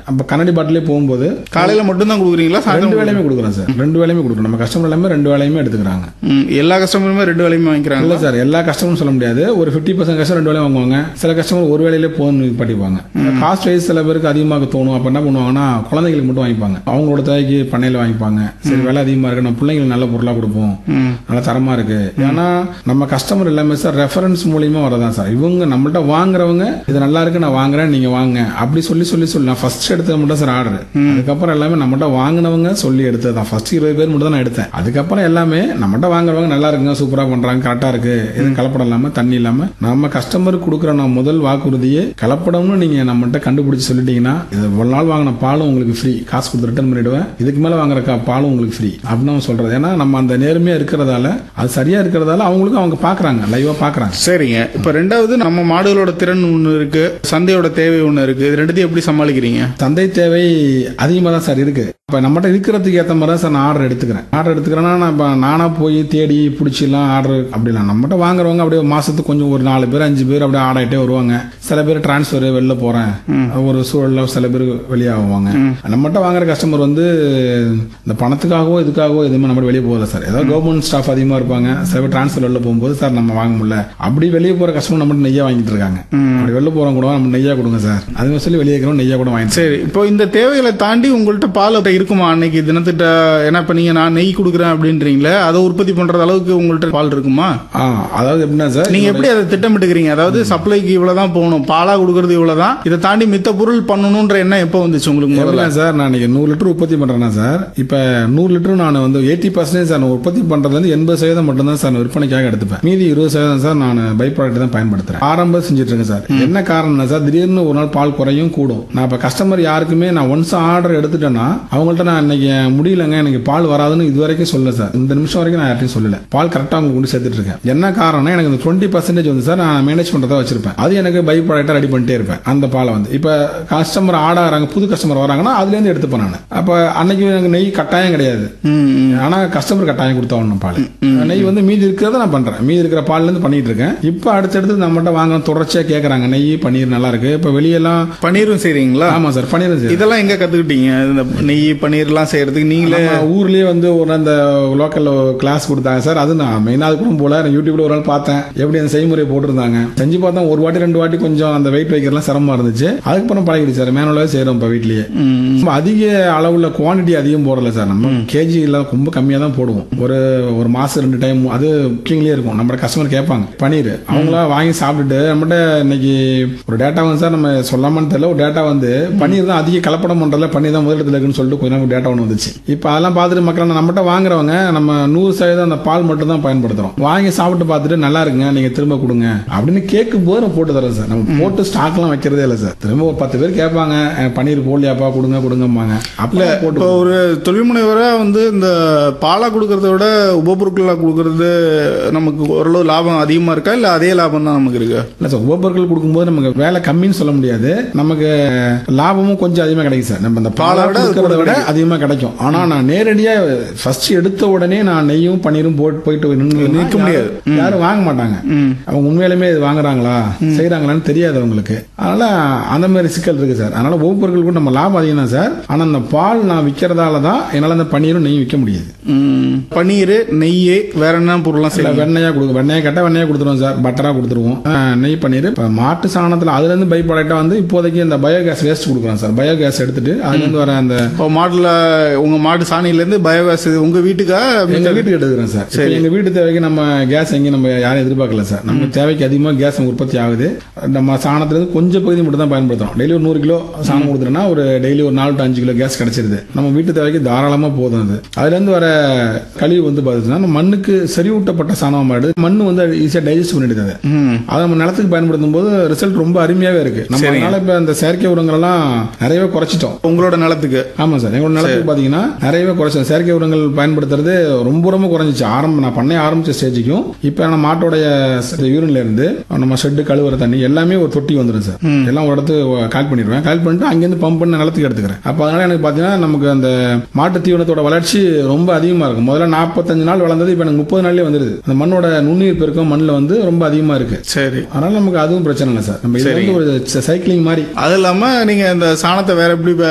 அப்ப கண்ணாடி பாட்டிலே போகும்போது காலையில மட்டும் தான் கொடுக்குறீங்களா ரெண்டு சாயந்தரம் வேலையுமே கொடுக்குறோம் சார் ரெண்டு வேலையுமே கொடுக்குறோம் நம்ம கஸ்டமர் எல்லாமே ரெண்டு வேலையுமே எடுத்துக்கிறாங்க ம், எல்லா கஸ்டமருமே ரெண்டு வேலையுமே வாங்கிக்கிறாங்க இல்ல சார் எல்லா கஸ்டமரும் சொல்ல முடியாது ஒரு 50% பர்சன்ட் கஸ்டமர் ரெண்டு வேலையும் வாங்குவாங்க சில கஸ்டமர் ஒரு வேலையிலே போதும்னு படிப்பாங்க காஸ்ட் வைஸ் சில பேருக்கு அதிகமாக தோணும் அப்ப என்ன பண்ணுவாங்கன்னா குழந்தைகளுக்கு மட்டும் வாங்கிப்பாங்க அவங்களோட தேவைக்கு பண்ணையில வாங்கிப்பாங்க சரி விலை அதிகமா இருக்கு நம்ம பிள்ளைங்களுக்கு நல்ல பொருளா கொடுப்போம் ம். நல்ல தரமா இருக்கு ஏன்னா நம்ம கஸ்டமர் எல்லாமே சார் ரெஃபரன்ஸ் மூலியமா வரதான் சார் இவங்க நம்மள்ட்ட வாங்குறவங்க இது நல்லா இருக்கு நான் வாங்குறேன் நீங்க வாங்க அப்படி சொல்லி சொல்லி சொல்லி நான் ஃபர்ஸ்ட் எடுத்தது மட்டும் சார் ஆர்டர் அதுக்கப்புறம் எல்லாமே நம்மகிட்ட வாங்கினவங்க சொல்லி எடுத்தது தான் ஃபர்ஸ்ட் இருபது பேர் மட்டும் தான் நான் எடுத்தேன் அதுக்கப்புறம் எல்லாமே நம்மகிட்ட வாங்குறவங்க நல்லா இருக்குங்க சூப்பரா பண்றாங்க கரெக்டா இருக்கு எதுவும் கலப்படம் இல்லாம தண்ணி இல்லாம நம்ம கஸ்டமருக்கு கொடுக்குற நம்ம முதல் வாக்குறுதியே கலப்படம்னு நீங்க நம்மகிட்ட கண்டுபிடிச்சு சொல்லிட்டீங்கன்னா இது ஒரு நாள் வாங்கின பாலும் உங்களுக்கு ஃப்ரீ காசு கொடுத்து ரிட்டர்ன் பண்ணிடுவேன் இதுக்கு மேல வாங்குற கா- பாலும் உங்களுக்கு ஃப்ரீ அப்படின்னு அவன் சொல்றது ஏன்னா நம்ம அந்த நேர்மையா இருக்கிறதால அது சரியா இருக்கிறதால அவங்களுக்கும் அவங்க பாக்குறாங்க லைவா பாக்குறாங்க சரிங்க இப்ப ரெண்டாவது நம்ம மாடுகளோட திறன் ஒண்ணு இருக்கு சந்தையோட தேவை ஒண்ணு இருக்கு இது ரெண்டுத்தையும் எப்படி சமாளிக்கிறீங்க சந்தை தேவை அதிகமாக தான் சார் இருக்கு இப்போ நம்மகிட்ட இருக்கிறதுக்கு ஏற்ற மாதிரி தான் சார் நான் ஆர்டர் எடுத்துக்கிறேன் ஆர்டர் எடுத்துக்கிறேன்னா நான் இப்போ நானாக போய் தேடி பிடிச்சிலாம் ஆர்டர் அப்படிலாம் நம்மகிட்ட வாங்குறவங்க அப்படியே மாசத்துக்கு கொஞ்சம் ஒரு நாலு பேர் அஞ்சு பேர் அப்படியே ஆடாயிட்டே வருவாங்க சில பேர் டிரான்ஸ்ஃபர் வெளில போறேன் ஒரு சூழல்ல சில பேர் வெளியாகுவாங்க நம்மகிட்ட வாங்குற கஸ்டமர் வந்து இந்த பணத்துக்காகவோ இதுக்காகவோ எதுவுமே நம்ம வெளியே போகல சார் ஏதாவது கவர்மெண்ட் ஸ்டாஃப் அதிகமாக இருப்பாங்க சில பேர் டிரான்ஸ்ஃபர் வெளில போகும்போது சார் நம்ம வாங்க முடியல அப்படி வெளியே போற கஸ்டமர் நம்மகிட்ட நெய்யா வாங்கிட்டு இருக்காங்க அப்படி வெளில போறவங்க கூட நம்ம நெய்யா கொடுங்க சார் அதுமாதிரி சொல்லி வெளியே இருக்கிறோம் நெய்யா கூட வாங்கிட்டு சரி இப்போ இந்த தேவைகளை தாண்டி உங்கள்ட்ட பால் அப்ப இருக்குமா அன்னைக்கு தினத்திட்ட ஏன்னா இப்ப நீங்க நான் நெய் கொடுக்குறேன் அப்படின்றீங்களே அதை உற்பத்தி பண்றது அளவுக்கு உங்கள்ட்ட பால் இருக்குமா ஆ அதாவது எப்படின்னா சார் நீங்க எப்படி அதை திட்டமிட்டுக்கிறீங்க அதாவது சப்ளைக்கு இவ்வளவுதான் போகணும் பாலா கொடுக்கறது இவ்வளவுதான் இதை தாண்டி மித்த பொருள் பண்ணணும்ன்ற எண்ணம் எப்போ வந்துச்சு உங்களுக்கு முதல்ல எப்படின்னா சார் நான் இன்னைக்கு நூறு லிட்டர் உற்பத்தி பண்றேன்னா சார் இப்ப நூறு லிட்டர் நான் வந்து எயிட்டி பர்சன்டேஜ் சார் நான் உற்பத்தி பண்றதுல இருந்து எண்பது சதவீதம் மட்டும் தான் சார் நான் விற்பனைக்காக எடுத்துப்பேன் மீதி இருபது சதவீதம் சார் நான் பை ப்ராடக்ட் தான் பயன்படுத்துறேன் ஆரம்பம் செஞ்சுட்டு இருக்கேன் சார் என்ன காரணம்னா சார் திடீர்னு ஒரு நாள் பால் குறையும் கூடும் நான் இப்ப கஸ்டமர் யாருக்குமே நான் ஒன்ஸ் ஆர்டர் எடுத்துட்டேன்னா அவங்கள்ட்ட நான் இன்னைக்கு முடியலங்க எனக்கு பால் வராதுன்னு இது வரைக்கும் சொல்லல சார் இந்த நிமிஷம் வரைக்கும் நான் யார்ட்டையும் சொல்லல பால் கரெக்டா அவங்க கொண்டு சேர்த்துட்டு இருக்கேன் என்ன காரணம்னா எனக்கு இந்த டுவெண்ட்டி பர்சன்டேஜ் வந்து சார் நான் மேனேஜ் பண்றதா வச்சிருப்பேன் அது எனக்கு பை ப்ராடக்டா ரெடி பண்ணிட்டே இருப்பேன் அந்த பாலை வந்து இப்ப கஸ்டமர் ஆடாகிறாங்க புது கஸ்டமர் வராங்கன்னா அதுல இருந்து எடுத்துப்பேன் நான் அப்ப அன்னைக்கு எனக்கு நெய் கட்டாயம் கிடையாது ம், ம். ஆனா கஸ்டமர் கட்டாயம் கொடுத்தாகணும் பால் நெய் வந்து மீதி இருக்கிறத நான் பண்றேன் மீதி இருக்கிற பால்ல இருந்து பண்ணிட்டு இருக்கேன் இப்ப அடுத்தடுத்து நம்மகிட்ட வாங்க தொடர்ச்சியா கேக்குறாங்க நெய் பன்னீர் நல்லா இருக்கு இப்ப வெளியெல்லாம் பன்னீரும் செய்றீங்களா ஆமா சார் பன்னீர் சரி இதெல்லாம் எங்க கத்துக்கிட்டீங்க இந்த நெய் பன்னீர்லாம் செய்யறதுக்கு நீங்களே நம்ம ஊர்லயே வந்து ஒரு அந்த லோக்கல்ல கிளாஸ் கொடுத்தாங்க சார் அது நான் மெயினா அது கூட போல நான் யூடியூப்ல ஒரு நாள் பார்த்தேன் எப்படி அந்த செய்முறை போட்டிருந்தாங்க செஞ்சு பார்த்தா ஒரு வாட்டி ரெண்டு வாட்டி கொஞ்சம் அந்த வெயிட் வைக்கிறதுலாம் சிரமமா இருந்துச்சு அதுக்கப்புறம் பழகிடுச்சு சார் மேனுவலாவே செய்யறோம் இப்ப வீட்லயே ம், ரொம்ப அதிக அளவுல குவாண்டிட்டி அதிகம் போடல சார் நம்ம கேஜி இல்ல ரொம்ப கம்மியா தான் போடுவோம் ஒரு ஒரு மாசம் ரெண்டு டைம் அது புக்கிங்லயே இருக்கும் நம்ம கஸ்டமர் கேட்பாங்க பன்னீர் அவங்களா வாங்கி சாப்பிட்டுட்டு நம்மகிட்ட இன்னைக்கு ஒரு டேட்டா வந்து சார் நம்ம சொல்லாமன்னு தெரியல ஒரு டேட்டா வந்து பன்னீர் தான் அதிக கலப்படம் பண்றதுல பன்னீர் தான் முதலிடத்துல இருக்குன்னு சொல்லிட்டு கொஞ்ச நாள் டேட்டா ஒன்று வந்துச்சு இப்போ அதெல்லாம் பார்த்துட்டு மக்கள் நம்மகிட்ட வாங்குறவங்க நம்ம நூறு சதவீதம் அந்த பால் மட்டும் தான் பயன்படுத்துறோம் வாங்கி சாப்பிட்டு பார்த்துட்டு நல்லா இருக்குங்க நீங்க திரும்ப கொடுங்க அப்படின்னு கேட்கும் போது நம்ம போட்டு தரோம் சார் நம்ம போட்டு ஸ்டாக்லாம் வைக்கிறதே இல்லை சார் திரும்ப ஒரு பத்து பேர் கேட்பாங்க "அஹ், பன்னீர் போடலையாப்பா கொடுங்க கொடுங்கம்பாங்க அப்பல போட்டு இப்போ ஒரு தொழில் முனைவரா வந்து இந்த பாலா கொடுக்கறத விட உபபொருட்களா கொடுக்கறது நமக்கு ஓரளவு லாபம் அதிகமா இருக்கா இல்ல அதே லாபம் தான் நமக்கு இருக்கு இல்ல சார் உபப்பொருட்கள் கொடுக்கும்போது நமக்கு வேலை கம்மின்னு சொல்ல முடியாது நமக்கு லாபமும் கொஞ்சம் அதிகமா கிடைக்கும் சார் நம்ம இந்த பாலை விட இருக்கிறத விட அதிகமா கிடைக்கும் ஆனா நான் நேரடியா ஃபர்ஸ்ட் எடுத்த உடனே நான் நெய்யும் பன்னீரும் போட்டு போயிட்டு நின்று நிற்க முடியாது யாரும் வாங்க மாட்டாங்க அவங்க உண்மையிலுமே இது வாங்குறாங்களா செய்யறாங்களான்னு தெரியாது அவங்களுக்கு அதனால அந்த மாதிரி சிக்கல் இருக்கு சார் அதனால உபப்பொருட்களுக்கும் நம்ம லாபம் அதிகம் தான் சார் ஆனா அந்த பால் நான் விற்கிறதால தான் என்னால அந்த பன்னீரும் நெய்யும் விற்க முடியுது ம், பன்னீர் நெய் வேற என்ன பொருள்லாம் இல்ல செய்யலாம் வெண்ணையா கொடுக்கும் வெண்ணையா கேட்டா வெண்ணையா கொடுத்துருவோம் சார் பட்டரா கொடுத்துருவோம் ஆஹ் நெய் பன்னீர் இப்ப மாட்டு சாணத்துல அதுல இருந்து பை ப்ராடக்டா வந்து இப்போதைக்கு இந்த பயோகேஸ் வேஸ்ட் கொடுக்குறோம் சார் பயோகேஸ் எடுத்துட்டு அதுல இருந்து வர அந்த இப்போ மாடுல உங்க மாடு சாணியில இருந்து பயோகேஸ் உங்க வீட்டுக்கா எங்க வீட்டுக்கு எடுத்துக்கிறோம் சார் இப்ப எங்க வீட்டு தேவைக்கு நம்ம கேஸ் எங்கேயும் நம்ம யாரும் எதிர்பார்க்கல சார் நம்ம தேவைக்கு அதிகமா கேஸ் உற்பத்தி ஆகுது நம்ம சாணத்துல இருந்து கொஞ்சம் பகுதி மட்டும் தான் பயன்படுத்துறோம் டெய்லி ஒரு நூறு கிலோ சாணம் கொடுத்துட்டோம்னா ஒரு டெய்லி ஒரு நாலு டு அஞ்சு கிலோ கேஸ் கிடைச்சிருது நம்ம வீட்டு தேவைக்கு தாராளமா போதும் அது அதுல இருந்து வர கழிவு வந்து பாத்தீங்கன்னா நம்ம மண்ணுக்கு செறிவூட்டப்பட்ட சாணம் மாடு மண்ணு வந்து ஈஸியா டைஜஸ்ட் பண்ணிடுது அதை ம் அதை நம்ம நிலத்துக்கு பயன்படுத்தும் போது ரிசல்ட் ரொம்ப அருமையாவே இருக்கு நம்ம அதனால இப்ப இந்த செயற்கை உரங்கள் எல்லாம் நிறையவே குறைச்சிட்டோம் உங்களோட நிலத்துக்கு ஆமா சார் எங்களோட நிலத்துக்கு பாத்தீங்கன்னா நிறையவே குறைச்சோம் செயற்கை உரங்கள் பயன்படுத்துறது ரொம்ப ரொம்ப குறைஞ்சிச்சு ஆரம்ப நான் பண்ண ஆரம்பிச்ச ஸ்டேஜுக்கும் இப்ப நம்ம மாட்டோடைய யூரின்ல இருந்து நம்ம ஷெட்டு கழுவுற தண்ணி எல்லாமே ஒரு தொட்டி வந்துடும் சார் எல்லாம் ஒரு இடத்து கால் பண்ணிடுவேன் கால் பண்ணிட்டு அங்கிருந்து பம்ப் பண்ணி நிலத்துக்கு எடுத்துக்கிறேன் அப்ப அதனால எனக்கு பாத்தீங்கன்னா நமக்கு அந்த மாட்டு தீவனத்தோட வளர்ச்சி ரொம்ப அதிகமா இருக்கும் முதல்ல நாற்பத்தஞ்சு நாள் வளர்ந்தது இப்ப எனக்கு முப்பது நாள்லயே வந்துருது அந்த மண்ணோட நுண்ணுயிர் பெருக்கம் மண்ணில் வந்து ரொம்ப அதிகமா இருக்கு சரி அதனால நமக்கு அதுவும் பிரச்சனை இல்லை சார் நம்ம இது வந்து ஒரு சைக்கிளிங் மாதிரி அது இல்லாம நீங்க இந்த சாணத்தை வேற எப்படி